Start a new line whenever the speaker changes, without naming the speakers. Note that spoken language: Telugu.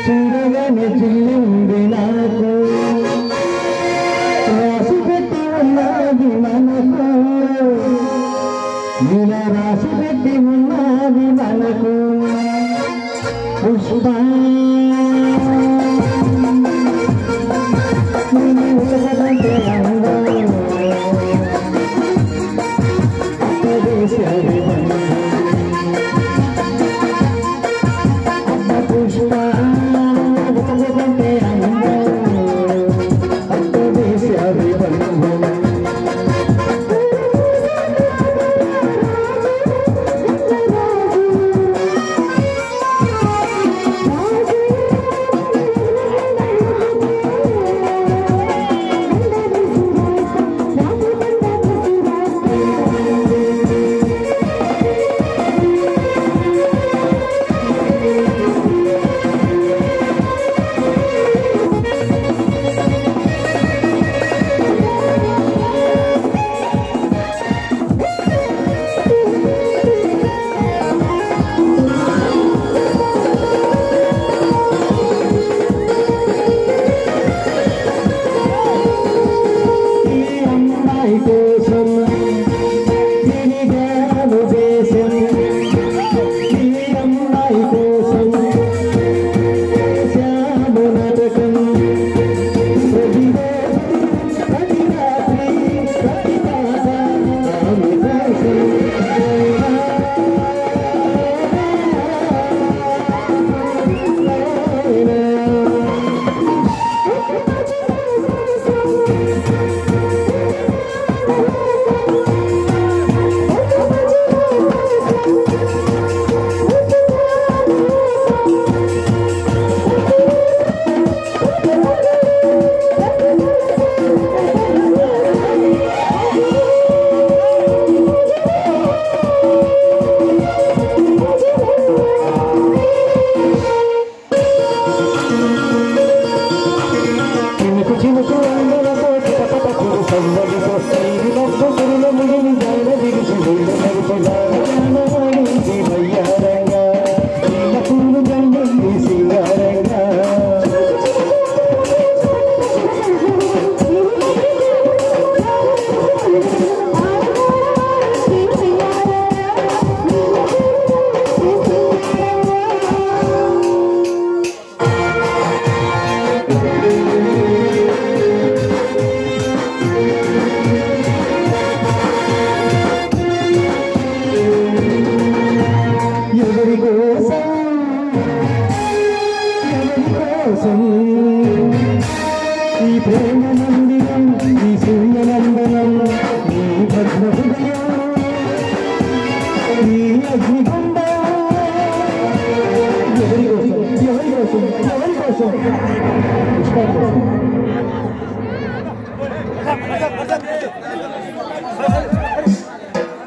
చూడగానే జిల్లింది నాకు రాసి పెట్టి ఉన్నది మనకు ఇలా రాసి పెట్టి ఉన్నది మనకు పుష్ప నీవు ఉలగదంటే అందం. దేశాది బంధం. అమ్మ పుష్ప ఉలగదంటే అందం. దేశాది బంధం. ఈ అమ్మాయి కోసం తిరిగాను దేశం ఈ అమ్మాయి కోసం శ్యాము నరకం ప్రతిరోజు ప్రతి రాత్రి ప్రతి మాట ఆమె కోసం చినుకు చినుకు అందరతో చిటపట కురు సందడితో ఇది నొప్ప కురుల ముగిని జాన విడిచి గుండె నడిపి జానవాడించి వయ్యారంగా నీల కురులు గండింది సింగారంగా ఎవరి కోసం ఎవరి కోసం ఈ ప్రేమ మందిరం ఈ సూర్యనందనం ఈ భద్ర హృదయం ఈ అగ్నిగుండ ఎవరి కోసం ఎవరి కోసం ఎవరి కోసం పుష్ప కోసం